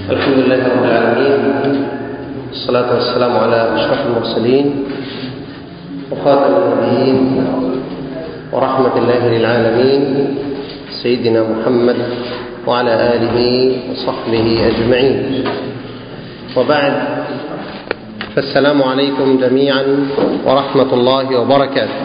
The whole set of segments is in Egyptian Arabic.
الحمد لله رب العالمين والصلاة والسلام على أشرف المرسلين وخاتم النبيين ورحمة الله للعالمين سيدنا محمد وعلى آله وصحبه أجمعين وبعد فالسلام عليكم جميعا ورحمة الله وبركاته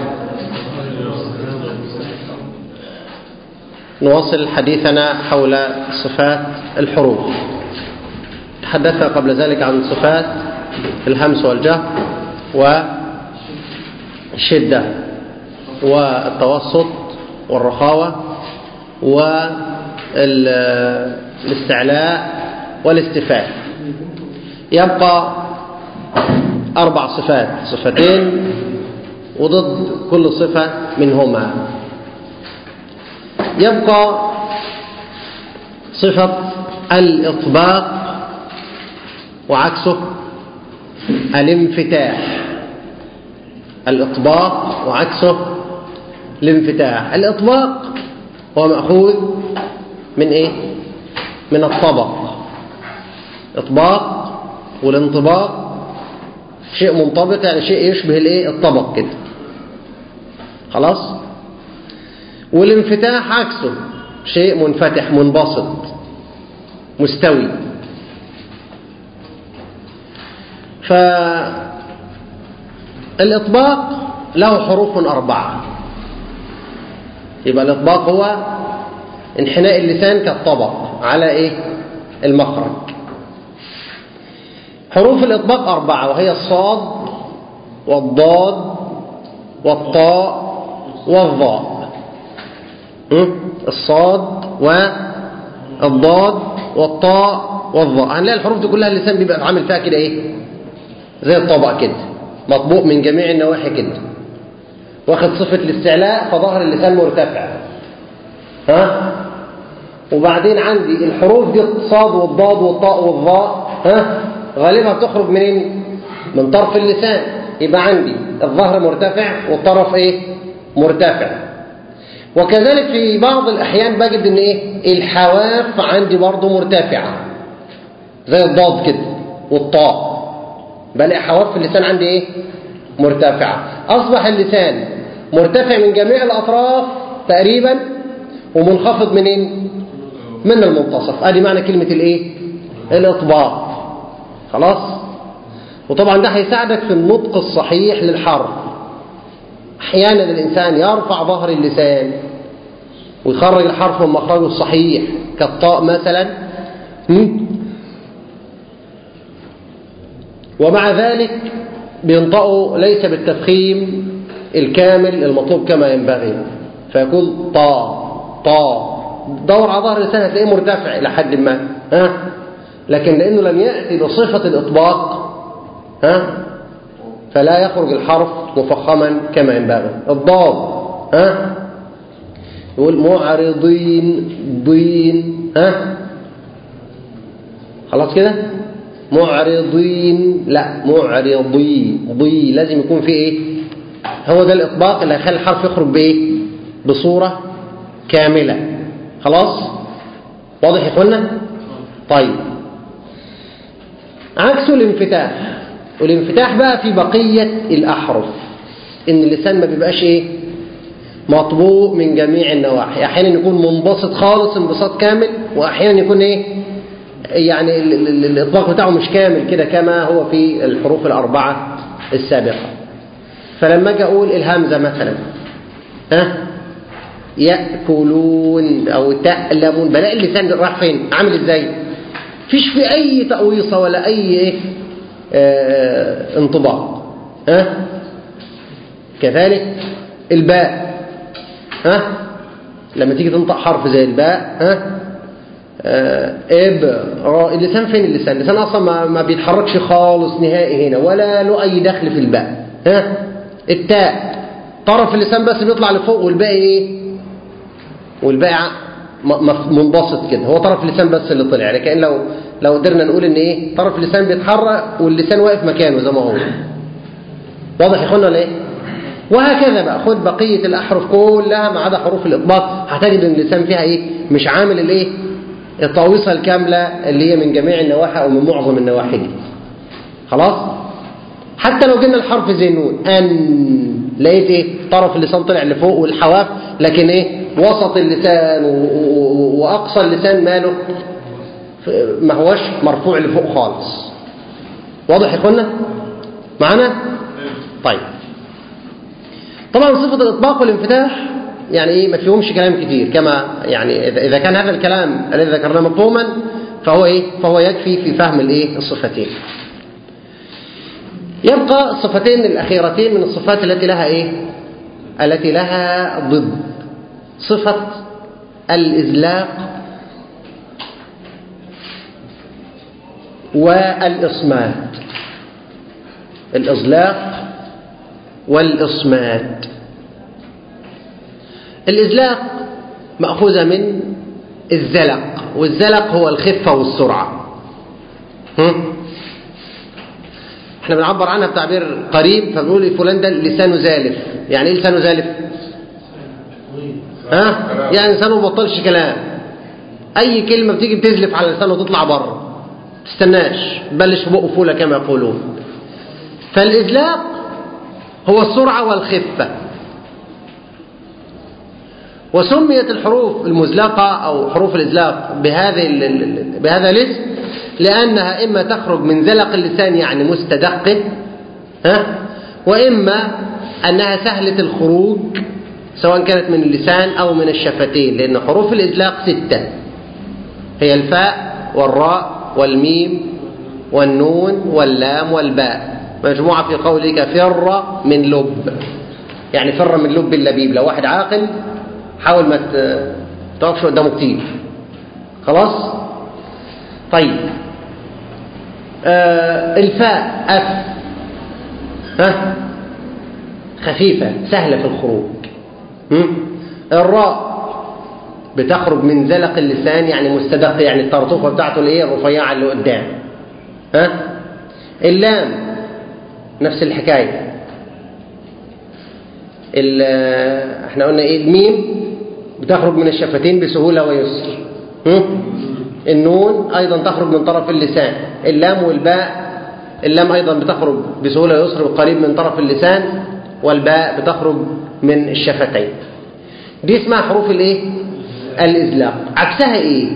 نواصل حديثنا حول صفات الحروف تحدثنا قبل ذلك عن صفات الهمس والجهر والشدة والتوسط والرخاوة والاستعلاء والاستفاء يبقى أربع صفات صفتين وضد كل صفة منهما يبقى صفة الإطباق وعكسه الانفتاح الإطباق وعكسه الانفتاح الإطباق هو مأخوذ من إيه؟ من الطبق إطباق والانطباق شيء منطبق يعني شيء يشبه الإيه؟ الطبق كده خلاص والانفتاح عكسه شيء منفتح منبسط مستوي فالإطباق له حروف أربعة يبقى الإطباق هو انحناء اللسان كالطبق على إيه؟ المخرج حروف الإطباق أربعة وهي الصاد والضاد والطاء والظاء الصاد والضاد والطاء والظاء هنلاقي الحروف دي كلها اللسان بيبقى عامل فيها كده ايه زي الطبق كده مطبوق من جميع النواحي كده واخد صفة الاستعلاء فظهر اللسان مرتفع ها وبعدين عندي الحروف دي الصاد والضاد والطاء والظاء ها غالبا بتخرج منين من طرف اللسان يبقى عندي الظهر مرتفع والطرف ايه مرتفع وكذلك في بعض الأحيان بجد ان ايه الحواف عندي برضه مرتفعة زي الضاد كده والطاء بلاقي حواف في اللسان عندي ايه مرتفعة أصبح اللسان مرتفع من جميع الأطراف تقريبا ومنخفض منين من المنتصف ادي معنى كلمة الايه الإطباق خلاص وطبعا ده هيساعدك في النطق الصحيح للحرف احيانا الانسان يرفع ظهر اللسان ويخرج الحرف من مخرجه الصحيح كالطاء مثلا ومع ذلك بينطقوا ليس بالتفخيم الكامل المطلوب كما ينبغي فيقول طا طا دور على ظهر اللسان هتلاقيه مرتفع الى حد ما ها لكن لانه لم ياتي بصفه الاطباق ها فلا يخرج الحرف مفخما كما ينبغي الضاد ها يقول معرضين ضين ها خلاص كده معرضين لا معرضي ضي لازم يكون في ايه هو ده الاطباق اللي هيخلي الحرف يخرج بايه بصوره كامله خلاص واضح يا اخوانا طيب عكسه الانفتاح والانفتاح بقى في بقية الأحرف إن اللسان ما بيبقاش إيه مطبوع من جميع النواحي أحيانا يكون منبسط خالص انبساط كامل وأحيانا يكون إيه يعني الإطلاق بتاعه مش كامل كده كما هو في الحروف الأربعة السابقة فلما أجي أقول الهمزة مثلا ها يأكلون أو تألمون بلاقي اللسان راح فين عامل إزاي فيش في أي تقويصة ولا أي إيه آه انطباق ها أه؟ كذلك الباء ها أه؟ لما تيجي تنطق حرف زي الباء ها أه؟ اب را اللسان فين اللسان اللسان اصلا ما, ما بيتحركش خالص نهائي هنا ولا له اي دخل في الباء ها التاء طرف اللسان بس بيطلع لفوق والباقي ايه والباقي منبسط كده هو طرف اللسان بس اللي طلع يعني كأن لو لو قدرنا نقول ان ايه طرف اللسان بيتحرك واللسان واقف مكانه زي ما هو واضح يا اخوانا ولا ايه وهكذا بقى خد بقية الأحرف كلها ما عدا حروف الإطباق هتجد ان اللسان فيها ايه مش عامل الايه الطاويصة الكاملة اللي هي من جميع النواحي أو من معظم النواحي دي خلاص حتى لو جبنا الحرف زي النون أن لقيت ايه طرف اللسان طلع لفوق والحواف لكن ايه وسط اللسان وأقصى اللسان ماله ما هوش مرفوع لفوق خالص واضح يا اخوانا معانا طيب طبعا صفة الإطباق والانفتاح يعني ايه ما فيهمش كلام كتير كما يعني إذا كان هذا الكلام الذي ذكرناه مفهوما فهو ايه فهو يكفي في فهم الايه الصفتين يبقى الصفتين الأخيرتين من الصفات التي لها ايه التي لها ضد صفة الإزلاق والإصمات الإزلاق والإصمات الإزلاق مأخوذة من الزلق والزلق هو الخفة والسرعة هم؟ احنا بنعبر عنها بتعبير قريب فبنقول فلان ده لسانه زالف يعني ايه لسانه زالف ها يعني لسانه ما بطلش كلام اي كلمه بتيجي بتزلف على لسانه وتطلع بره تستناش بلش في بقه فوله كما يقولون فالازلاق هو السرعه والخفه وسميت الحروف المزلقة أو حروف الإزلاق بهذه بهذا الاسم لأنها إما تخرج من زلق اللسان يعني مستدقه ها وإما أنها سهلة الخروج سواء كانت من اللسان أو من الشفتين لأن حروف الإزلاق ستة هي الفاء والراء والميم والنون واللام والباء مجموعة في قولك فر من لب يعني فر من لب اللبيب لو واحد عاقل حاول ما تقفش قدامه كتير خلاص طيب آه الفاء أف ها خفيفة سهلة في الخروج الراء بتخرج من زلق اللسان يعني مستدق يعني الطرطوفة بتاعته الايه الرفيعة اللي قدام ها اللام نفس الحكاية احنا قلنا ايه الميم بتخرج من الشفتين بسهولة ويسر النون أيضا تخرج من طرف اللسان اللام والباء اللام أيضا بتخرج بسهولة ويسر وقريب من طرف اللسان والباء بتخرج من الشفتين دي اسمها حروف الايه الإزلاق عكسها ايه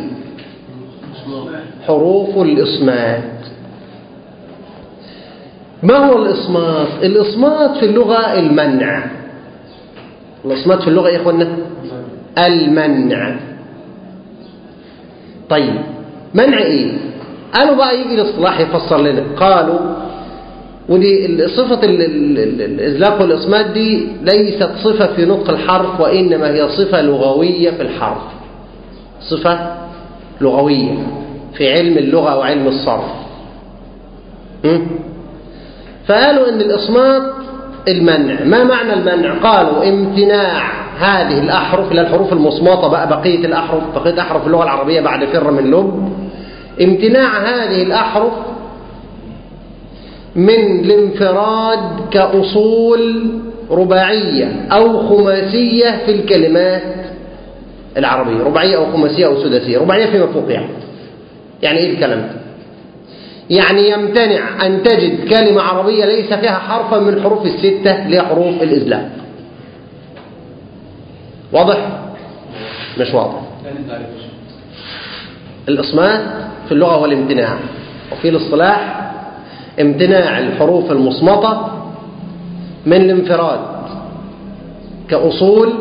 حروف الإصمات ما هو الإصمات الإصمات في اللغة المنع الإصمات في اللغة يا إخوانا المنع طيب منع ايه قالوا بقى يجي الاصطلاح يفسر لنا قالوا ودي صفة الإزلاق والإصمات دي ليست صفة في نطق الحرف وإنما هي صفة لغوية في الحرف صفة لغوية في علم اللغة أو علم الصرف فقالوا إن الإصمات المنع ما معنى المنع قالوا امتناع هذه الأحرف اللي الحروف المصمطة بقى بقية الأحرف بقية أحرف اللغة العربية بعد فر من لب امتناع هذه الأحرف من الانفراد كأصول رباعية أو خماسية في الكلمات العربية رباعية أو خماسية أو سداسية رباعية فيما فوق يعني يعني إيه الكلام ده يعني يمتنع أن تجد كلمة عربية ليس فيها حرفا من حروف الستة اللي هي حروف الإزلاق واضح؟ مش واضح الإصمات في اللغة هو الامتناع وفي الاصطلاح امتناع الحروف المصمتة من الانفراد كأصول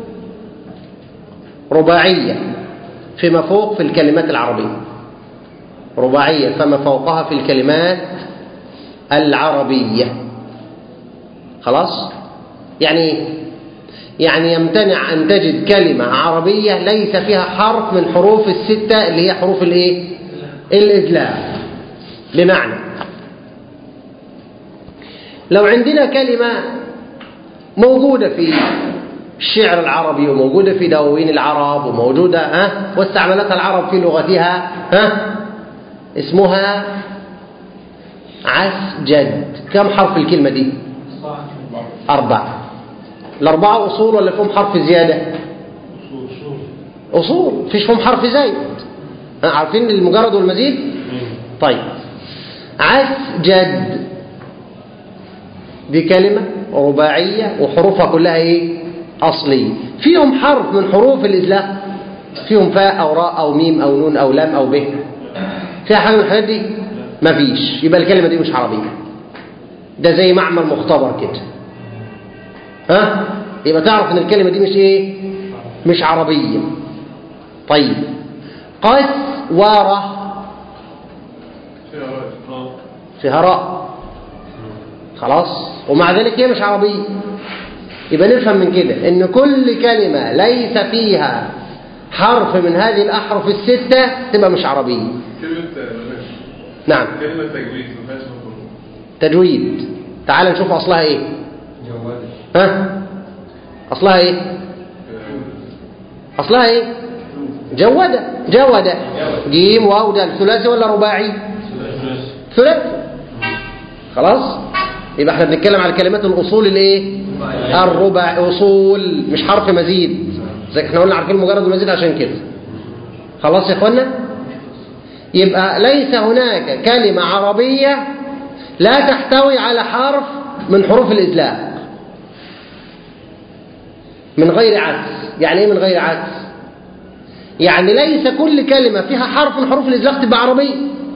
رباعية فيما فوق في الكلمات العربية رباعية فما فوقها في الكلمات العربية خلاص يعني يعني يمتنع أن تجد كلمة عربية ليس فيها حرف من حروف الستة اللي هي حروف الايه الإزلاق بمعنى لو عندنا كلمة موجودة في الشعر العربي وموجودة في دواوين العرب وموجودة ها واستعملتها العرب في لغتها ها اسمها عسجد كم حرف الكلمة دي أربعة الأربعة أصول ولا فيهم حرف زيادة أصول فيش فيهم حرف زايد ها، عارفين المجرد والمزيد طيب عسجد دي كلمة رباعية وحروفها كلها ايه أصلية فيهم حرف من حروف الإزلاق فيهم فاء أو راء أو ميم أو نون أو لام أو ب فيها حاجة من الحاجات دي مفيش يبقى الكلمة دي مش عربية ده زي معمل مختبر كده ها يبقى تعرف ان الكلمة دي مش ايه مش عربية طيب قسورة فيها راء خلاص ومع ذلك هي مش عربية يبقى نفهم من كده ان كل كلمة ليس فيها حرف من هذه الأحرف الستة تبقى مش عربية كلمة نعم كلمة تجويد ما فيهاش مفهوم تجويد تعال نشوف أصلها إيه ها أصلها إيه أصلها إيه جودة جودة جيم واو دال ثلاثي ولا رباعي ثلاثي خلاص يبقى احنا بنتكلم على كلمات الأصول الإيه الربع أصول مش حرف مزيد زي احنا قلنا عارفين المجرد والمزيد عشان كده خلاص يا اخوانا يبقى ليس هناك كلمة عربية لا تحتوي على حرف من حروف الإزلاق من غير عكس يعني ايه من غير عكس يعني ليس كل كلمة فيها حرف من حروف الإزلاق تبقى عربية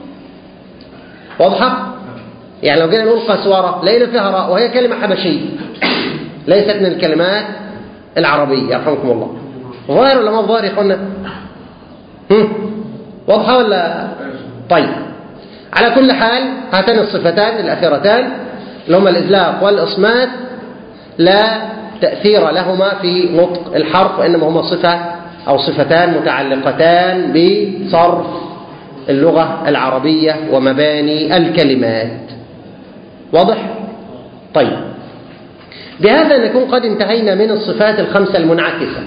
واضحة يعني لو جينا نقول قسورة لقينا فيها راء وهي كلمة حبشية ليست من الكلمات العربية يرحمكم الله ظاهر ولا ما ظاهر يا اخوانا هم؟ واضحة ولا طيب على كل حال هاتان الصفتان الأخيرتان اللي هما الإزلاق والإصمات لا تأثير لهما في نطق الحرف وإنما هما صفة أو صفتان متعلقتان بصرف اللغة العربية ومباني الكلمات واضح؟ طيب بهذا نكون قد انتهينا من الصفات الخمسة المنعكسة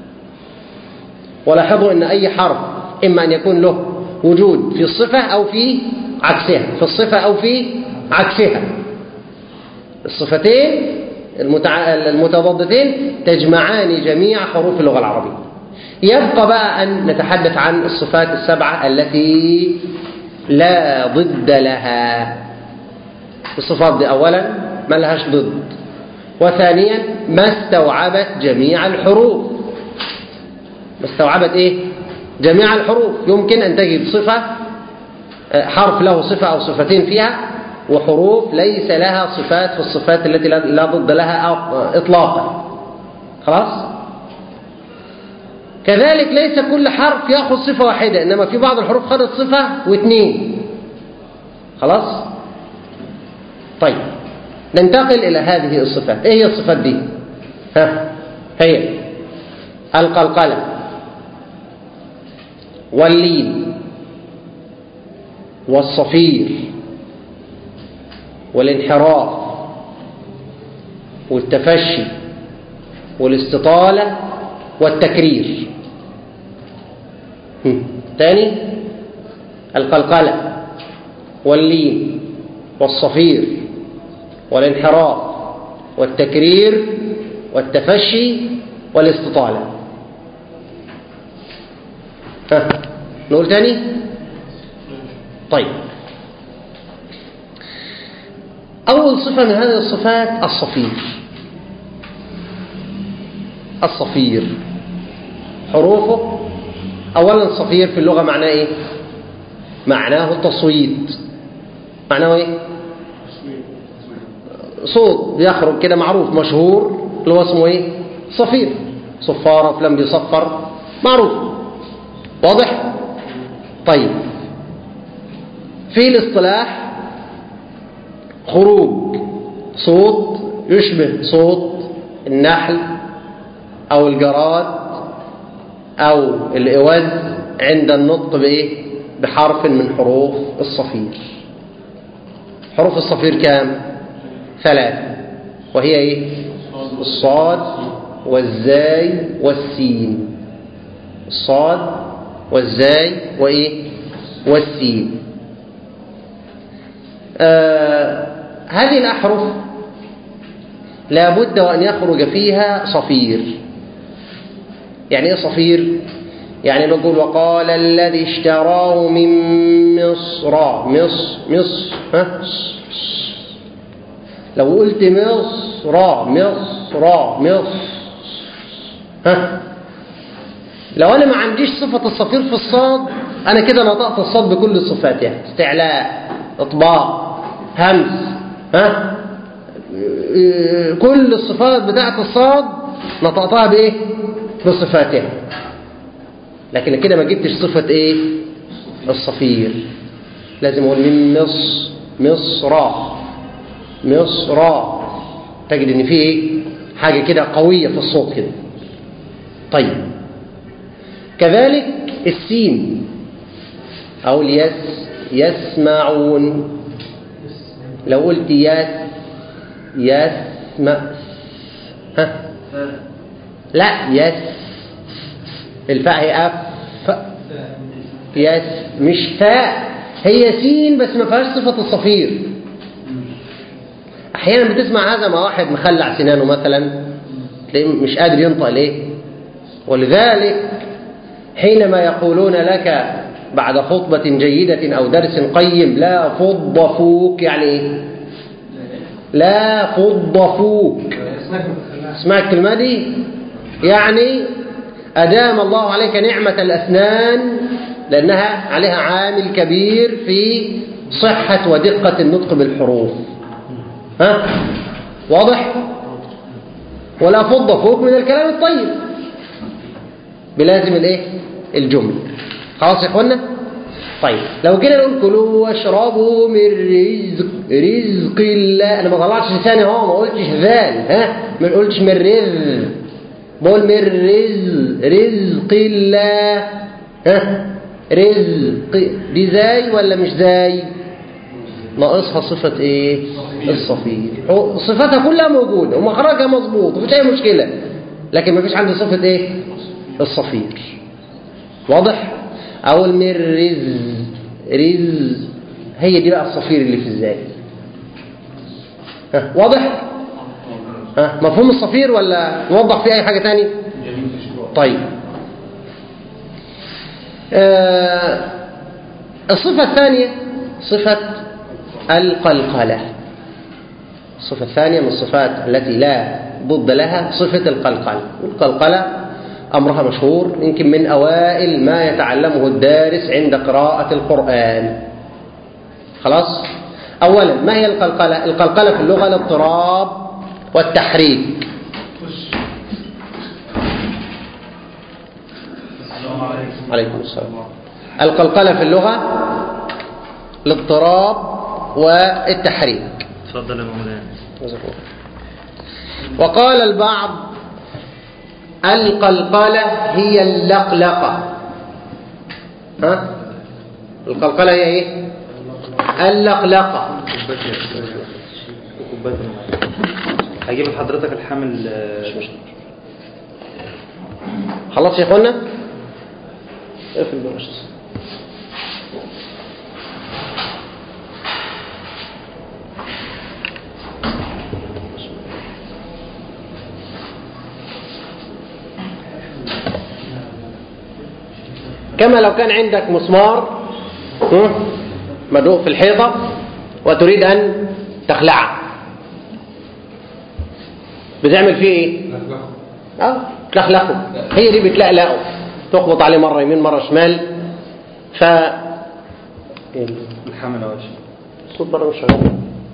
ولاحظوا أن أي حرف إما أن يكون له وجود في الصفة أو في عكسها في الصفة أو في عكسها الصفتين المتع... المتضادتين تجمعان جميع حروف اللغة العربية يبقى بقى أن نتحدث عن الصفات السبعة التي لا ضد لها الصفات دي أولا ما لهاش ضد وثانيا ما استوعبت جميع الحروف ما استوعبت ايه جميع الحروف يمكن ان تجد صفة حرف له صفة او صفتين فيها وحروف ليس لها صفات في الصفات التي لا ضد لها اطلاقا خلاص كذلك ليس كل حرف ياخذ صفة واحدة انما في بعض الحروف خدت صفة واثنين خلاص طيب ننتقل إلى هذه الصفات إيه هي الصفات دي ها هي القلقلة واللين والصفير والانحراف والتفشي والاستطالة والتكرير تاني القلقلة واللين والصفير والانحراف والتكرير والتفشي والاستطالة ها نقول تاني طيب أول صفة من هذه الصفات الصفير الصفير حروفه أولا الصفير في اللغة معناه إيه معناه التصويت معناه إيه صوت بيخرج كده معروف مشهور اللي هو اسمه ايه صفير صفارة فلان بيصفر معروف واضح طيب في الاصطلاح خروج صوت يشبه صوت النحل او الجراد او الاوز عند النطق بايه بحرف من حروف الصفير حروف الصفير كام ثلاثة وهي ايه الصاد والزاي والسين الصاد والزاي وايه والسين آه هذه الأحرف لابد وأن يخرج فيها صفير يعني ايه صفير يعني بقول وقال الذي اشتراه من مصر مصر مصر ها لو قلت مصر مصر مصر ها لو انا ما عنديش صفة الصفير في الصاد انا كده نطقت الصاد بكل صفاتها يعني. استعلاء اطباق همس ها كل الصفات بتاعت الصاد نطقتها بايه بصفاتها لكن كده ما جبتش صفة ايه الصفير لازم اقول من مصر مصر مصر تجد ان في ايه حاجة كده قوية في الصوت كده طيب كذلك السين او اليس يسمعون لو قلت يس يسمع ها لا يس الفاء هي اف يس مش فاء هي سين بس ما فيهاش صفة الصفير احيانا بتسمع هذا مع واحد مخلع سنانه مثلا تلاقيه مش قادر ينطق ليه ولذلك حينما يقولون لك بعد خطبة جيدة أو درس قيم لا فض فوك يعني ايه لا فض فوك اسمع الكلمة دي يعني أدام الله عليك نعمة الأسنان لأنها عليها عامل كبير في صحة ودقة النطق بالحروف ها واضح ولا فض فوق من الكلام الطيب بلازم الايه الجمل خلاص يا اخوانا طيب لو جينا نقول كلوا واشربوا من رزق رزق الله انا ما طلعتش لساني اهو ما قلتش ذال ها ما قلتش من رزق بقول من رزق رزق الله ها رزق دي زاي ولا مش زاي ناقصها صفة ايه الصفير صفاتها كلها موجودة ومخرجها مظبوط مفيش اي مشكلة لكن مفيش عندي صفة ايه الصفير واضح اول من رز رز هي دي بقى الصفير اللي في الزاي ها واضح ها مفهوم الصفير ولا نوضح فيه اي حاجة تاني طيب آه الصفة الثانية صفة القلقلة الصفة الثانية من الصفات التي لا ضد لها صفة القلقلة والقلقلة أمرها مشهور يمكن من أوائل ما يتعلمه الدارس عند قراءة القرآن خلاص أولا ما هي القلقلة القلقلة في اللغة الاضطراب والتحريك عليكم السلام القلقلة في اللغة الاضطراب والتحريك تفضل يا مولانا وقال البعض القلقلة هي اللقلقة ها القلقلة هي ايه اللقلقة هجيب لحضرتك الحامل خلاص يا اخوانا اقفل بلاش كما لو كان عندك مسمار مدوق في الحيطة وتريد أن تخلعه بتعمل فيه ايه اه تلخلخه هي دي بتلقلقه تخبط عليه مرة يمين مرة شمال ف الحامل يا باشا الصوت بره مش شغال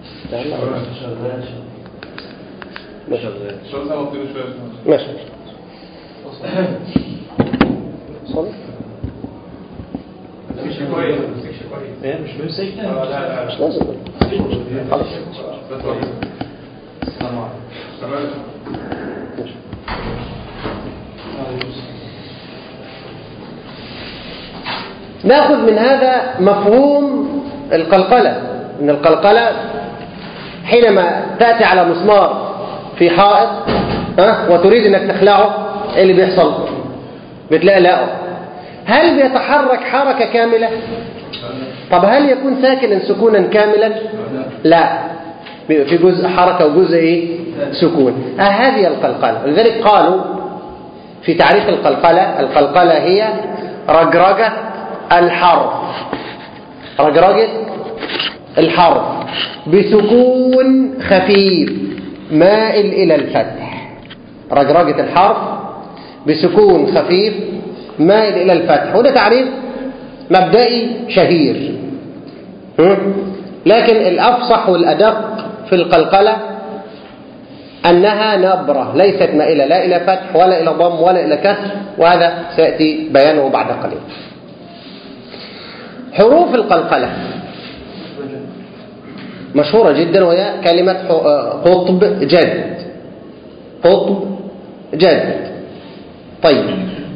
ماشي الشغل ده مطلوب شوية ماشي صلي مش كويس مش كويس ايه مش بيمسك لا لا مش لازم خلاص السلام عليكم ماشي. ناخذ من هذا مفهوم القلقلة ان القلقلة حينما تأتي على مسمار في حائط ها وتريد انك تخلعه ايه اللي بيحصل بتلاقي هل بيتحرك حركة كاملة طب هل يكون ساكنا سكونا كاملا لا بيبقى في جزء حركة وجزء ايه سكون آه هذه القلقلة ولذلك قالوا في تعريف القلقلة القلقلة هي رجرجة الحرف رجرجة الحرف بسكون خفيف مائل إلى الفتح رجرجة الحرف بسكون خفيف مائل إلى الفتح وده تعريف مبدئي شهير هم؟ لكن الأفصح والأدق في القلقلة أنها نبرة ليست مائلة لا إلى فتح ولا إلى ضم ولا إلى كسر وهذا سيأتي بيانه بعد قليل حروف القلقلة مشهورة جدا وهي كلمة قطب جد قطب جد طيب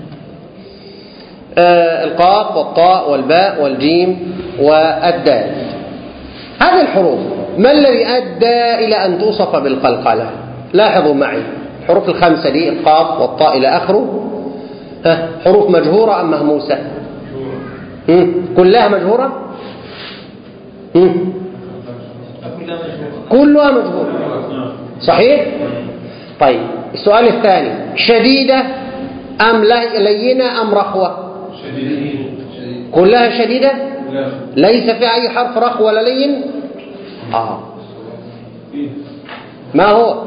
آه القاف والطاء والباء والجيم والدال هذه الحروف ما الذي أدى إلى أن توصف بالقلقلة لاحظوا معي الحروف الخمسة دي القاف والطاء إلى آخره ها حروف مجهورة أم مهموسة مم. كلها مجهورة مم. كلها مجهورة صحيح طيب السؤال الثاني شديدة أم لينة أم رخوة كلها شديدة ليس في أي حرف رخو ولا لين آه. ما هو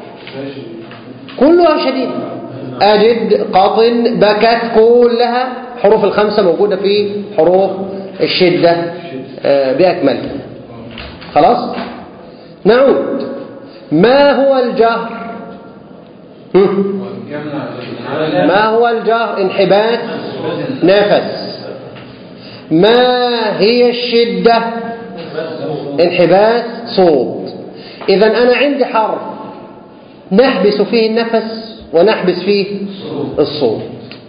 كلها شديدة أجد قطن بكت كلها حروف الخمسة موجودة في حروف الشدة بأكملها خلاص نعود ما هو الجهر ما هو الجهر انحباس نفس ما هي الشدة انحباس صوت إذا أنا عندي حرف نحبس فيه النفس ونحبس فيه الصوت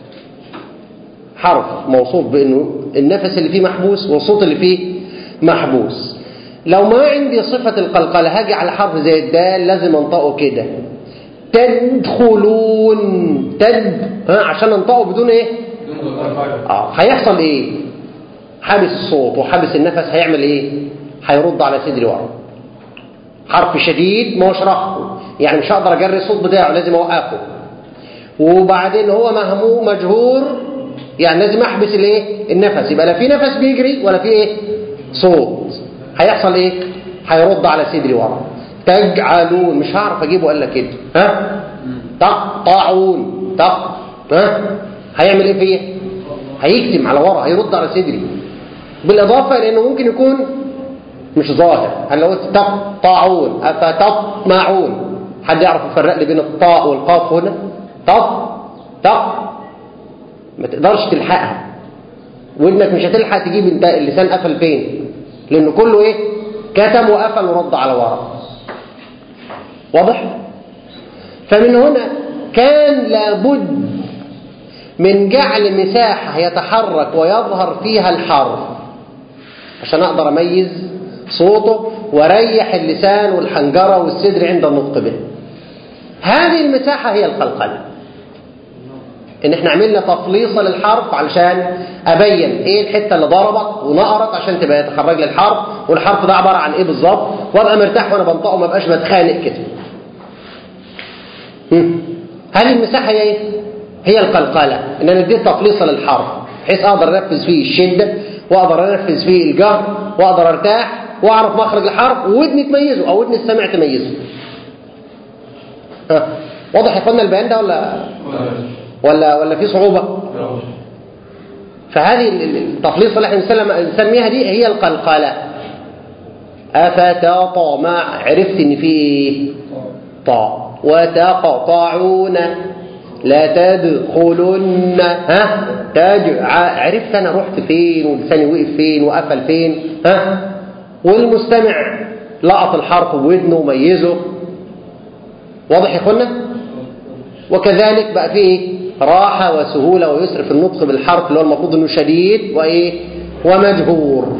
حرف موصوف بأنه النفس اللي فيه محبوس والصوت اللي فيه محبوس لو ما عندي صفة القلقلة هاجي على حرف زي الدال لازم انطقه كده تدخلون تد ها عشان انطقه بدون ايه اه هيحصل ايه حابس الصوت وحابس النفس هيعمل ايه هيرد على صدري ورا حرف شديد ما هوش رخو يعني مش هقدر اجري الصوت بتاعه لازم اوقفه وبعدين هو مهموم مجهور يعني لازم احبس الايه النفس يبقى لا في نفس بيجري ولا في ايه صوت هيحصل ايه هيرد على صدري ورا تجعلون مش هعرف اجيبه الا كده ها تقطعون تق ها هيعمل ايه فيا هيكتم على ورا هيرد على صدري بالاضافه لانه ممكن يكون مش ظاهر هل لو قلت تقطعون افتطمعون حد يعرف يفرق لي بين الطاء والقاف هنا طق طق ما تقدرش تلحقها ودنك مش هتلحق تجيب انت اللسان قفل فين لانه كله ايه كتم وقفل ورد على ورا واضح فمن هنا كان لابد من جعل مساحة يتحرك ويظهر فيها الحرف عشان أقدر أميز صوته واريح اللسان والحنجرة والصدر عند النطق به هذه المساحة هي القلقلة ان احنا عملنا تفليصة للحرف علشان ابين ايه الحتة اللي ضربت ونقرت عشان تبقى يتخرج لي الحرف والحرف ده عبارة عن ايه بالظبط وابقى مرتاح وانا بنطقه ما بقاش بتخانق كده هذه المساحة هي ايه هي القلقلة ان انا اديت تفليصة للحرف بحيث اقدر انفذ فيه الشدة واقدر انفذ فيه الجهر واقدر ارتاح واعرف مخرج الحرف وودني تميزه او ودني السمع تميزه ها واضح يا اخوانا البيان ده ولا ولا ولا في صعوبة فهذه التفليصة اللي احنا نسميها دي هي القلقلة أفتطمع عرفت ان في ايه طاء وتقطعون لا تدخلن ها تجع عرفت انا رحت فين ولساني وقف فين وقفل فين ها والمستمع لقط الحرف بودنه وميزه واضح يا اخوانا وكذلك بقى فيه راحة وسهولة ويسر في النطق بالحرف اللي هو المفروض انه شديد وايه ومجهور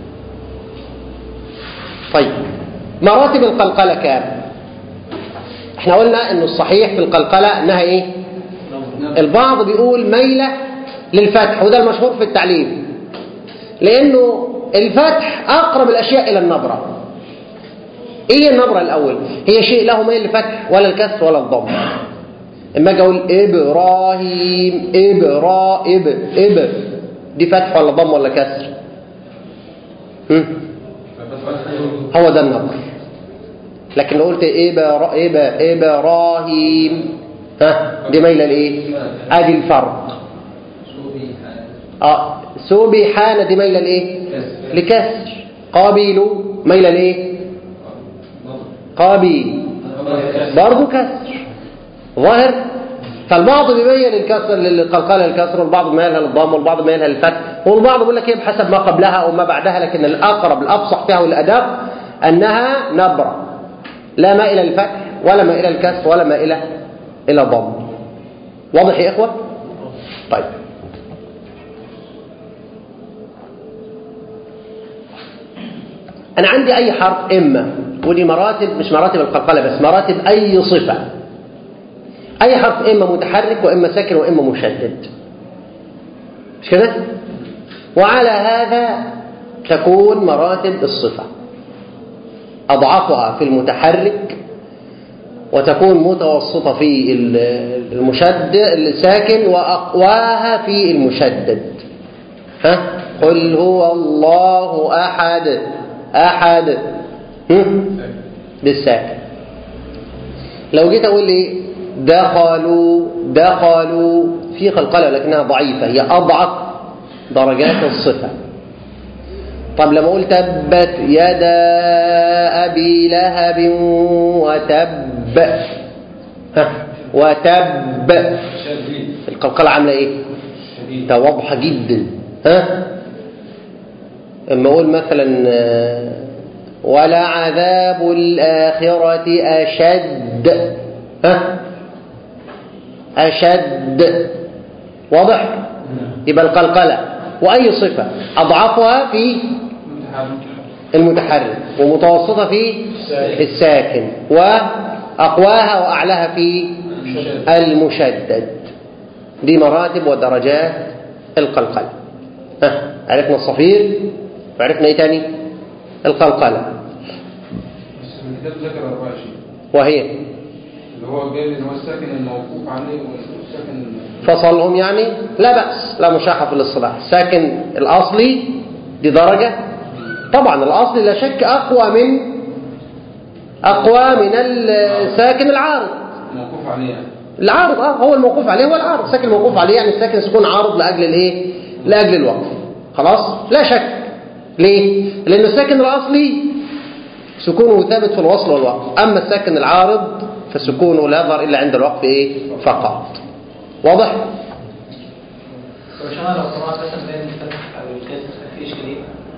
طيب مراتب القلقلة كام احنا قلنا انه الصحيح في القلقلة انها ايه البعض بيقول ميلة للفتح وده المشهور في التعليم لانه الفتح اقرب الاشياء الى النبرة ايه النبرة الاول هي شيء له ميل لفتح ولا الكسر ولا الضم اما اجي اقول ابراهيم ابرا اب اب دي فتح ولا ضم ولا كسر هم؟ هو ده النظر لكن لو قلت إبرا إبا إبراهيم ها دي ميلة لإيه؟ أدي الفرق اه سبحان دي ميلة لإيه؟ لكسر قابيل ميلة لإيه؟ قابيل برضه كسر ظاهر فالبعض بيبين الكسر للقلقلة الكسر والبعض ميلها للضم والبعض ميلها للفتح والبعض بيقول لك ايه بحسب ما قبلها او ما بعدها لكن الاقرب الافصح فيها والادق انها نبره لا مائله للفتح ولا مائله للكسر ولا مائله الى ضم واضح يا اخوه طيب انا عندي اي حرف اما ودي مراتب مش مراتب القلقله بس مراتب اي صفه اي حرف اما متحرك واما ساكن واما مشدد مش كده وعلى هذا تكون مراتب الصفه اضعفها في المتحرك وتكون متوسطه في المشدد الساكن واقواها في المشدد ها قل هو الله احد احد هم؟ بالساكن لو جيت اقول لي دخلوا دخلوا في قلقله لكنها ضعيفه هي اضعف درجات الصفه طب لما اقول تبت يدا ابي لهب وتب ها وتب القلقله عامله ايه ده واضحه جدا ها اما اقول مثلا ولا عذاب الاخره اشد ها أشد واضح يبقى القلقلة وأي صفة أضعفها في المتحرك ومتوسطة في الساكن وأقواها وأعلاها في المشدد دي مراتب ودرجات القلقلة ها عرفنا الصفير وعرفنا ايه تاني القلقلة بس الكتاب ذكر أربع شيء وهي اللي هو قال إن هو الساكن الموقوف عليه والساكن فصلهم يعني لا بأس لا مشاحة في الاصطلاح الساكن الأصلي دي درجة طبعا الأصلي لا شك أقوى من أقوى من الساكن العارض موقوف عليه يعني العارض اه هو الموقوف عليه هو العارض الساكن الموقوف عليه يعني الساكن سكون عارض لأجل الايه لأجل الوقف خلاص لا شك ليه لأن الساكن الأصلي سكونه ثابت في الوصل والوقف أما الساكن العارض فسكونه لا يظهر إلا عند الوقف إيه فقط واضح وعشان لو قرأت مثلا بين الفتح أو الكسر في إشكالية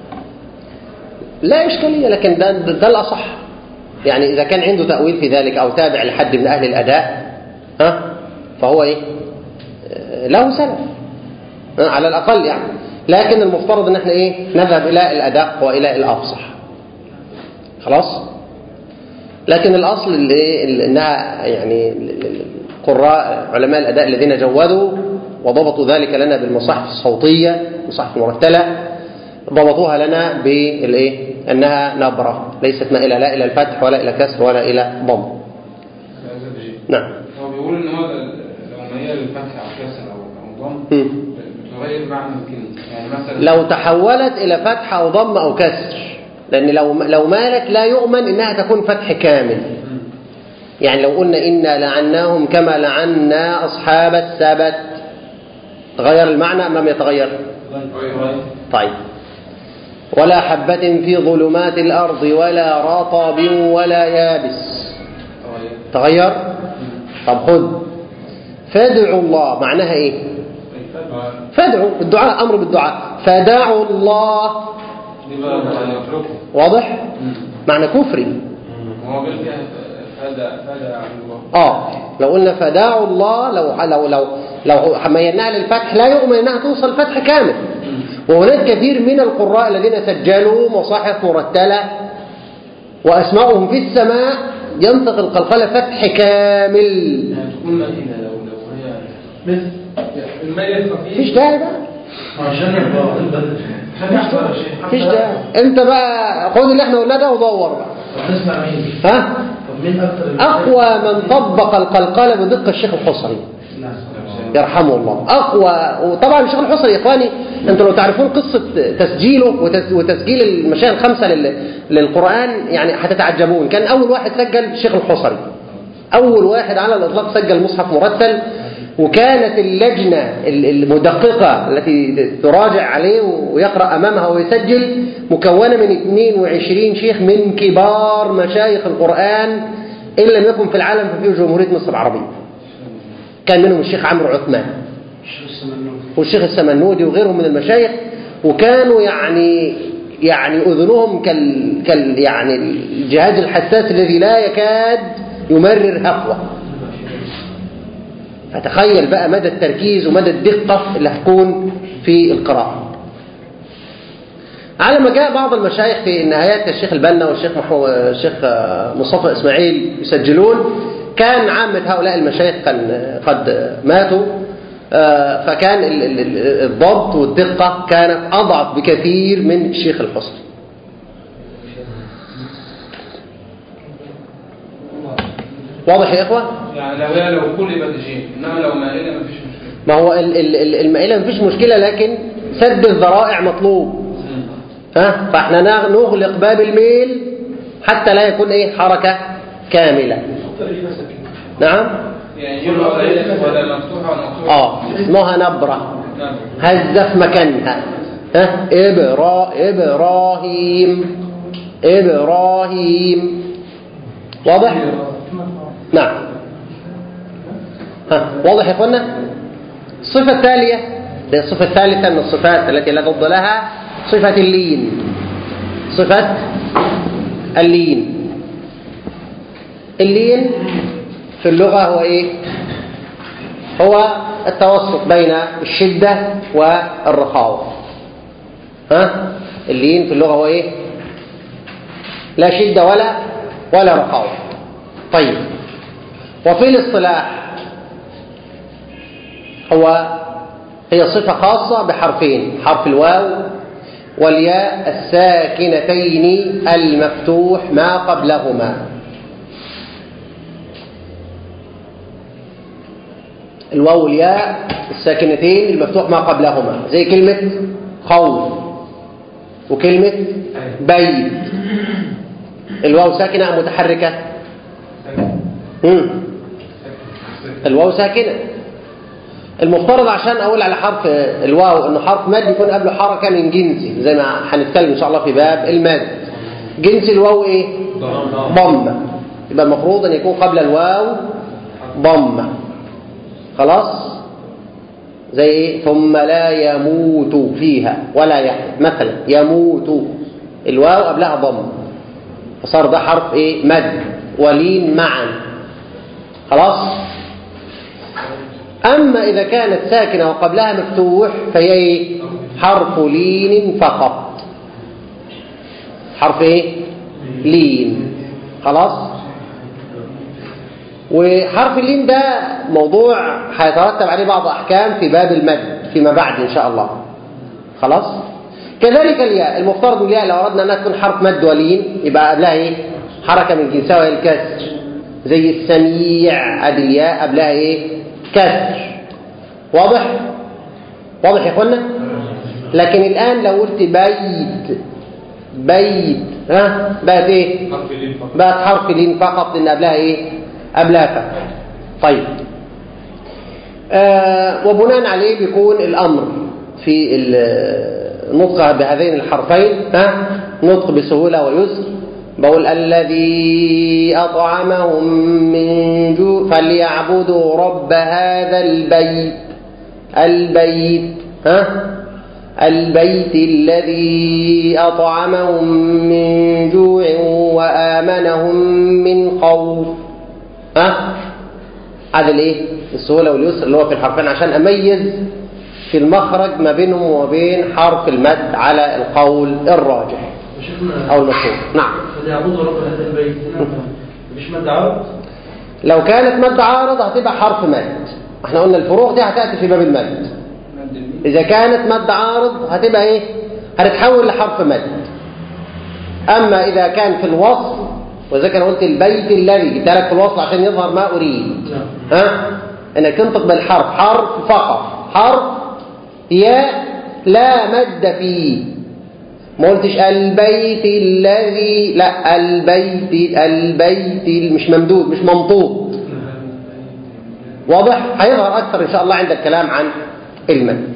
لا إشكالية لكن ده, ده, ده الأصح يعني إذا كان عنده تأويل في ذلك أو تابع لحد من أهل الأداء ها فهو إيه آه، له سلف ها؟ على الأقل يعني لكن المفترض ان احنا ايه نذهب الى الاداء والى الافصح خلاص لكن الاصل اللي إيه؟ انها يعني القراء علماء الاداء الذين جودوا وضبطوا ذلك لنا بالمصاحف الصوتيه المصاحف المرتله ضبطوها لنا بالايه انها نبره ليست مائله لا الى الفتح ولا الى كسر ولا الى ضم هذا بشيء نعم هو بيقول إن هو لو ميال للفتح أو كسر أو أو ضم مم. بتغير معنى الكلمة يعني مثلا لو تحولت إلى فتح أو ضم أو كسر لأن لو لو مالت لا يؤمن إنها تكون فتح كامل مم. يعني لو قلنا إنا لعناهم كما لعنا أصحاب السبت تغير المعنى أم لم يتغير طيب ولا حبة في ظلمات الأرض ولا رطب ولا يابس تغير تغير طب خذ فادعوا الله معناها إيه فادعوا الدعاء أمر بالدعاء فدعوا الله دي بقى يتركه واضح معنى كفري هو قال فيها فدا فدا عن الله اه لو قلنا فداعوا الله لو لو لو لو ميلناها للفتح لا يؤمن انها توصل فتح كامل وهناك كثير من القراء الذين سجلوا مصاحف مرتله واسماؤهم في السماء ينطق القلقله فتح كامل تكون مدينة لو لو هي مثل الميل الخفيف مفيش داعي بقى عشان مفيش داعي انت بقى خد اللي احنا قلناه ده ودور بقى هنسمع مين؟ ها من أكثر أقوى من طبق القلقلة بدقة الشيخ الحصري نعم يرحمه الله أقوى وطبعا الشيخ الحصري يا إخواني أنتوا لو تعرفون قصة تسجيله وتس- وتسجيل المشايخ الخمسة لل- للقرآن يعني هتتعجبون كان أول واحد سجل الشيخ الحصري أول واحد على الإطلاق سجل مصحف مرتل وكانت اللجنة ال- المدققة التي تراجع عليه ويقرأ أمامها ويسجل مكونة من 22 شيخ من كبار مشايخ القرآن إن لم يكن في العالم ففي جمهورية مصر العربية كان منهم الشيخ عمرو عثمان والشيخ السمنودي وغيرهم من المشايخ وكانوا يعني يعني اذنهم كال, كال يعني الجهاز الحساس الذي لا يكاد يمرر هفوه فتخيل بقى مدى التركيز ومدى الدقه اللي هتكون في القراءه على ما جاء بعض المشايخ في النهايات الشيخ البنا والشيخ محو... الشيخ مصطفى اسماعيل يسجلون كان عامة هؤلاء المشايخ كان قد ماتوا آه، فكان ال- ال- ال- الضبط والدقة كانت أضعف بكثير من الشيخ الحصري واضح يا إخوة؟ يعني لو هي لو قلبت جيم انما لو مائله مفيش مشكله ما هو ال- ال- ال- المائلة مفيش مشكلة لكن سد الذرائع مطلوب ها فاحنا نغ- نغلق باب الميل حتى لا يكون ايه حركة كاملة نعم يعني جيم ولا ولا مفتوحه ولا مفتوحه اه اسمها نبرة نعم هزة في مكانها ها إبرا إبراهيم إبراهيم واضح؟ نعم ها واضح يا اخوانا؟ الصفة التالية هي الصفة الثالثة من الصفات التي لا ضد لها صفة اللين صفة اللين اللين في اللغة هو ايه؟ هو التوسط بين الشدة والرخاوة ها اللين في اللغة هو ايه لا شدة ولا ولا رخاوة طيب وفي الاصطلاح هو هي صفة خاصة بحرفين حرف الواو والياء الساكنتين المفتوح ما قبلهما الواو والياء الساكنتين المفتوح ما قبلهما زي كلمة خوف وكلمة بيت الواو ساكنة أم متحركة مم. الواو ساكنة المفترض عشان أقول على حرف الواو إنه حرف مد يكون قبله حركة من جنسه زي ما هنتكلم إن شاء الله في باب المد جنس الواو إيه؟ ضمة يبقى المفروض أن يكون قبل الواو ضمة خلاص زي ايه ثم لا يموت فيها ولا يحيى مثلا يموت الواو قبلها ضم فصار ده حرف ايه مد ولين معا خلاص اما اذا كانت ساكنه وقبلها مفتوح فهي ايه حرف لين فقط حرف ايه لين خلاص وحرف اللين ده موضوع هيترتب عليه بعض أحكام في باب المد فيما بعد إن شاء الله خلاص كذلك الياء المفترض الياء لو أردنا أنها تكون حرف مد ولين يبقى قبلها إيه حركة من جنسها وهي الكسر زي السميع أدي الياء قبلها إيه كسر واضح واضح يا إخوانا لكن الآن لو قلت بيت بيت ها بقت إيه حرف اللين فقط بقت حرف لين فقط لان قبلها ايه قبلها فتح طيب آه وبناء عليه بيكون الامر في النطق بهذين الحرفين ها نطق بسهوله ويسر بقول الذي اطعمهم من جوع فليعبدوا رب هذا البيت البيت ها البيت الذي أطعمهم من جوع وآمنهم من خوف ها هذا الايه السهولة واليسر اللي هو في الحرفين عشان أميز في المخرج ما بينهم وبين حرف المد على القول الراجح أو المشهور نعم فليعبدوا رب هذا البيت مش مد عرض لو كانت مد عارض هتبقى حرف مد احنا قلنا الفروق دي هتأتي في باب المد مد الميم إذا كانت مد عارض هتبقى إيه؟ هتتحول لحرف مد أما إذا كان في الوصل وذلك انا قلت البيت الذي جبت لك في الوصل عشان يظهر ما اريد نعم ها انك تنطق بالحرف حرف فقط حرف ياء لا مد فيه ما قلتش البيت الذي لا البيت البيت مش ممدود مش منطوق واضح هيظهر اكثر ان شاء الله عند الكلام عن المد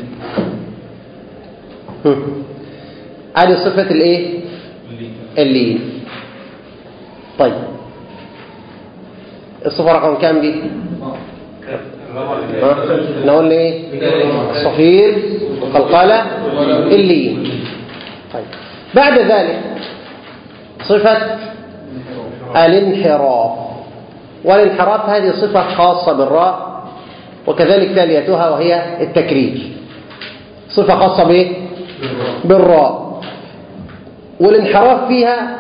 هم. ادي صفه الايه اللين طيب الصفه رقم كام دي ها؟ احنا قلنا ايه الصفير القلقله اللين طيب بعد ذلك صفه الانحراف والانحراف هذه صفه خاصه بالراء وكذلك تاليتها وهي التكرير صفه خاصه بايه بالراء والانحراف فيها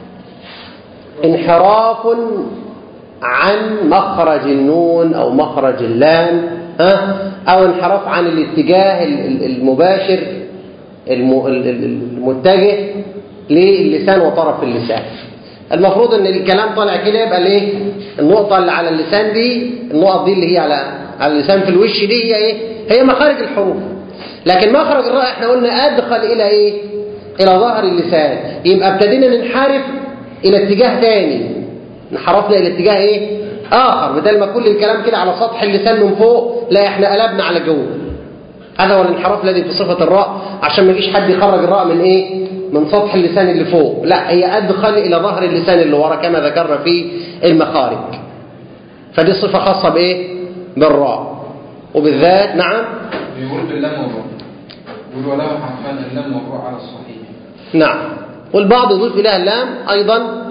انحراف عن مخرج النون أو مخرج اللام ها؟ أو انحراف عن الاتجاه ال- ال- المباشر الم- ال- ال- المتجه للسان وطرف اللسان المفروض ان الكلام طالع كده يبقى الايه النقطه اللي على اللسان دي النقط دي اللي هي على على اللسان في الوش دي هي ايه هي مخارج الحروف لكن مخرج الراء احنا قلنا ادخل الى ايه الى ظهر اللسان يبقى ابتدينا ننحرف الى اتجاه ثاني انحرفنا الى اتجاه ايه اخر بدل ما كل الكلام كده على سطح اللسان من فوق لا احنا قلبنا على جوه هذا هو الانحراف الذي في صفة الراء عشان ما يجيش حد يخرج الراء من ايه من سطح اللسان اللي فوق لا هي ادخل الى ظهر اللسان اللي ورا كما ذكرنا في المخارج فدي صفة خاصة بايه بالراء وبالذات نعم بيقول باللام والراء يقول وله حرفان اللام والراء على الصحيح نعم والبعض يضيف إليها اللام أيضا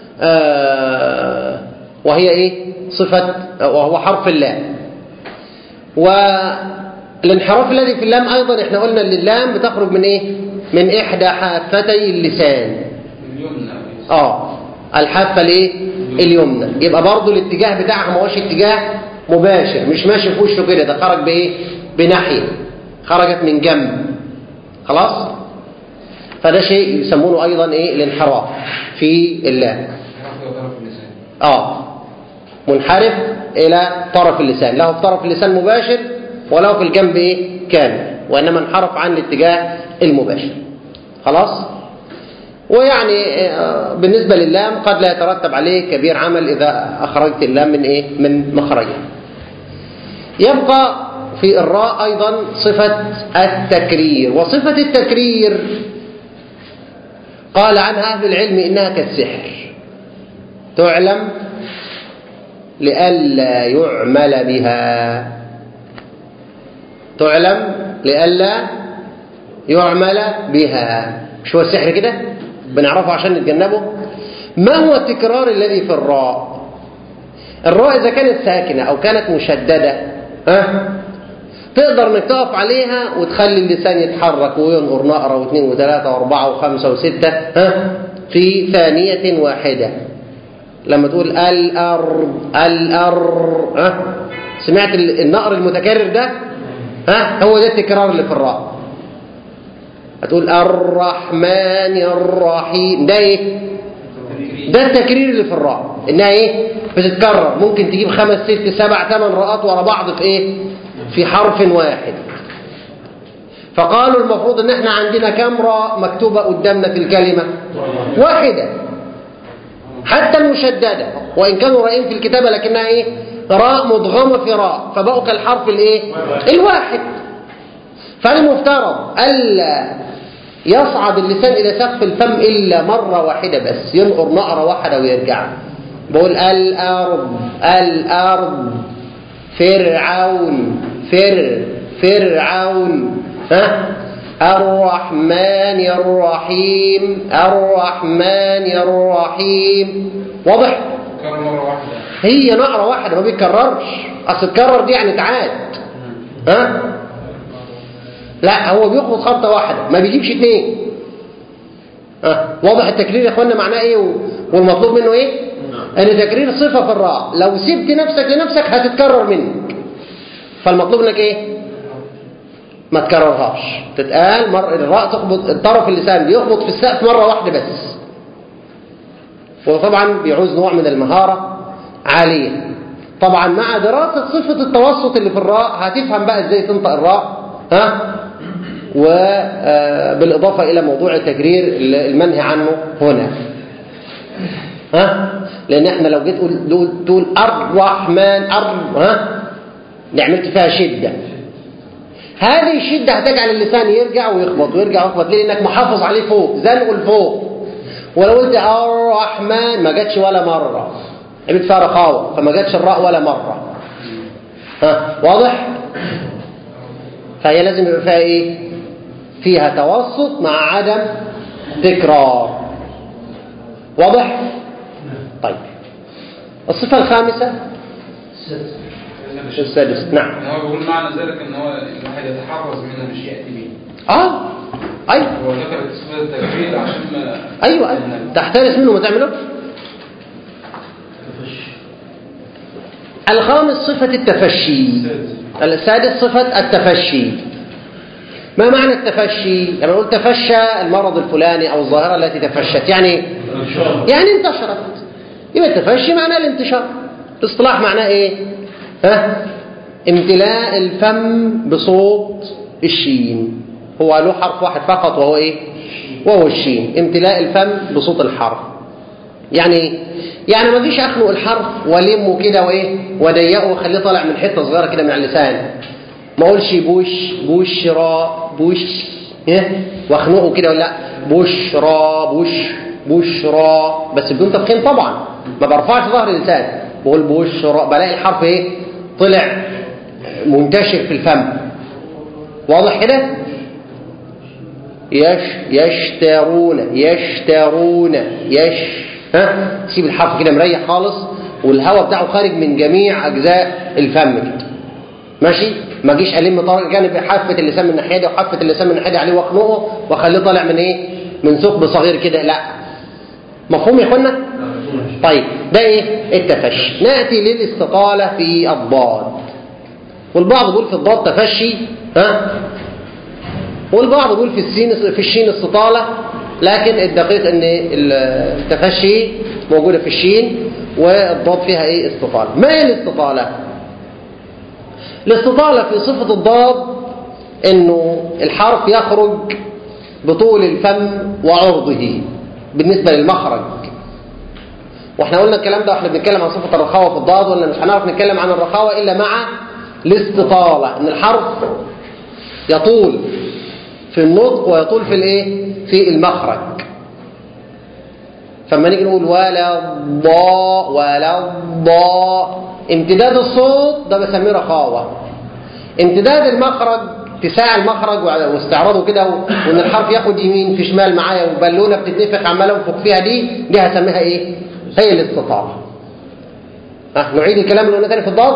آه وهي إيه صفة وهو حرف اللام والانحراف الذي في اللام أيضا احنا قلنا ان اللام بتخرج من إيه من إحدى حافتي اللسان اليمنى اه الحافة الايه اليمنى يبقى برضو الاتجاه بتاعها ما هوش اتجاه مباشر مش ماشي في وشه كده ده خرج بايه بناحية خرجت من جنب خلاص فده شيء يسمونه ايضا ايه الانحراف في اللام حرف طرف اللسان اه منحرف الى طرف اللسان له في طرف اللسان مباشر وله في الجنب ايه كامل وانما انحرف عن الاتجاه المباشر خلاص ويعني آه، بالنسبة للام قد لا يترتب عليه كبير عمل إذا أخرجت اللام من إيه؟ من مخرجها يبقى في الراء أيضا صفة التكرير وصفة التكرير قال عنها أهل العلم إنها كالسحر تعلم لئلا يعمل بها تعلم لئلا يعمل بها مش هو السحر كده بنعرفه عشان نتجنبه ما هو التكرار الذي في الراء الراء إذا كانت ساكنة أو كانت مشددة ها تقدر انك تقف عليها وتخلي اللسان يتحرك وينقر نقرة واثنين وثلاثة واربعة وخمسة وستة ها في ثانية واحدة لما تقول الأرض الأرض ها سمعت النقر المتكرر ده ها هو ده التكرار اللي في الراء هتقول الرحمن الرحيم ده ايه ده التكرير اللي في الراء انها ايه بتتكرر ممكن تجيب خمس ست سبع ثمان راءات ورا بعض في ايه في حرف واحد فقالوا المفروض ان احنا عندنا كم راء مكتوبة قدامنا في الكلمة واحدة حتى المشددة وإن كانوا رأيين في الكتابة لكنها إيه راء مضغمة في راء فبقوا كالحرف الإيه الواحد فالمفترض ألا يصعد اللسان إلى سقف الفم إلا مرة واحدة بس ينقر نقرة واحدة ويرجع بقول الأرض الأرض فرعون فر فرعون ها الرحمن الرحيم الرحمن الرحيم واضح كرر مرة واحدة هي نقرة واحدة ما بيتكررش أصل تكرر دي يعني تعاد ها لا هو بيخبط خبطة واحدة ما بيجيبش اتنين ها واضح التكرير يا اخوانا معناه ايه و- والمطلوب منه ايه ان تكرير صفة في الراء لو سبت نفسك لنفسك هتتكرر منك فالمطلوب انك ايه ما تكررهاش تتقال مر... الراء تخبط الطرف اللسان بيخبط في السقف مرة واحدة بس وطبعا بيعوز نوع من المهارة عالية طبعا مع دراسة صفة التوسط اللي في الراء هتفهم بقى ازاي تنطق الراء ها وبالإضافة إلى موضوع التجرير المنهي عنه هنا ها لأن احنا لو جيت تقول تقول الرحمن أر ها عملت فيها شدة هذه الشدة هتجعل اللسان يرجع ويخبط ويرجع ويخبط ليه؟ لأنك محافظ عليه فوق زنقه لفوق ولو قلت الرحمن ما جاتش ولا مرة عملت فيها رخاوة فما جاتش الراء ولا مرة ها واضح؟ فهي لازم يبقى فيها ايه؟ فيها توسط مع عدم تكرار واضح؟ طيب الصفة الخامسة السادسة نعم يعني هو بيقول معنى ذلك ان هو الواحد يتحرز من مش ياتي به اه ايوه هو ذكر صفه التكبير عشان ما ايوه ايوه تحترس منه ما تعملوش الخامس صفة التفشي السادس صفة التفشي ما معنى التفشي؟ لما نقول تفشى المرض الفلاني أو الظاهرة التي تفشت يعني يعني انتشرت يبقى التفشي معناه الانتشار الاصطلاح معناه ايه؟ ها؟ امتلاء الفم بصوت الشين هو له حرف واحد فقط وهو ايه؟ وهو الشين امتلاء الفم بصوت الحرف يعني ايه؟ يعني ما فيش اخنق الحرف والمه كده وايه واضيقه واخليه طالع من حته صغيره كده من على اللسان ما اقولش بوش بوشرا بوش ايه واخنقه كده ولا لا بشرى بوش بشرى بس بدون تفخيم طبعا ما برفعش ظهر اللسان بقول بشرى بلاقي الحرف ايه طلع منتشر في الفم واضح كده يش يشترون يشترون يش ها سيب الحرف كده مريح خالص والهواء بتاعه خارج من جميع اجزاء الفم كده ماشي ما اجيش الم طارق جانب حافه اللسان من الناحيه دي وحافه اللسان من الناحيه دي عليه واخنقه واخليه طالع من ايه من ثقب صغير كده لا مفهوم يا اخوانا طيب ده ايه التفشي ناتي للاستطاله في الضاد والبعض بيقول في الضاد تفشي ها والبعض بيقول في السين في الشين استطاله لكن الدقيق ان التفشي موجوده في الشين والضاد فيها ايه استطاله ما هي الاستطاله الاستطاله في صفه الضاد انه الحرف يخرج بطول الفم وعرضه بالنسبه للمخرج واحنا قلنا الكلام ده واحنا بنتكلم عن صفه الرخاوه في الضاد ولا مش هنعرف نتكلم عن الرخاوه الا مع الاستطاله ان الحرف يطول في النطق ويطول في الايه في المخرج فلما نيجي نقول ولا ضاء ولا ضاء امتداد الصوت ده بسميه رخاوه امتداد المخرج اتساع المخرج واستعراضه كده وان الحرف ياخد يمين في شمال معايا وبالونه بتتنفخ عماله انفخ فيها دي دي هسميها ايه هي الاستطاله ها نعيد الكلام اللي قلنا تاني في الضاد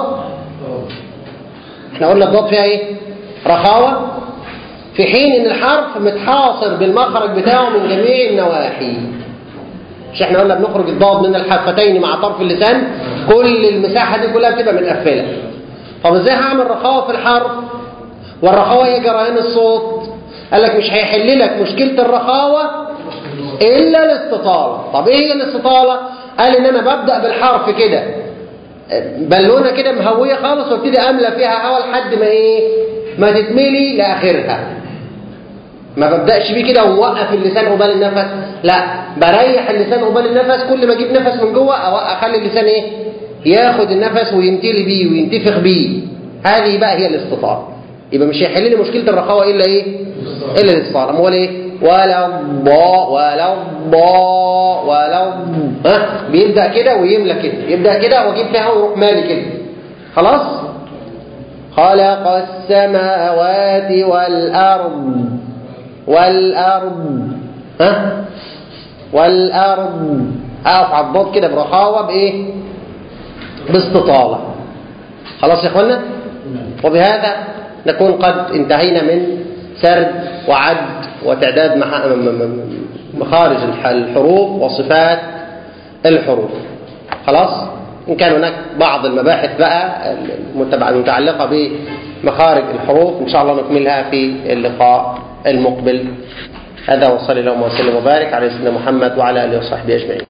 احنا قلنا الضاد فيها ايه رخاوه في حين ان الحرف متحاصر بالمخرج بتاعه من جميع النواحي مش احنا قلنا بنخرج الضاد من الحفتين مع طرف اللسان كل المساحه دي كلها بتبقى متقفله طب ازاي هعمل رخاوه في الحرف والرخاوه هي جريان الصوت قال لك مش هيحل لك مشكله الرخاوه الا الاستطاله طب ايه هي الاستطاله قال ان انا ببدا بالحرف كده بالونه كده مهويه خالص وابتدي املى فيها هواء لحد ما ايه ما تتملي لاخرها ما ببداش بيه كده ووقف اللسان قبال النفس لا بريح اللسان قبال النفس كل ما اجيب نفس من جوه اخلي اللسان ايه ياخد النفس وينتلي بيه وينتفخ بيه هذه بقى هي الاستطاله يبقى مش هيحل لي مشكله الرخاوه الا ايه الا الاستطاله امال ايه ولا ضاء ولا ضاء ولا ها بيبدا كده ويملى كده يبدا كده واجيب فيها ويروح مالي كده خلاص خلق السماوات والارض والارض ها والارض اقف على الضاد كده برخاوه بايه باستطاله خلاص يا اخوانا وبهذا نكون قد انتهينا من سرد وعد وتعداد مخارج الحروف وصفات الحروف خلاص إن كان هناك بعض المباحث بقى المتعلقة بمخارج الحروف إن شاء الله نكملها في اللقاء المقبل هذا وصلى اللهم وسلم وبارك على سيدنا محمد وعلى آله وصحبه أجمعين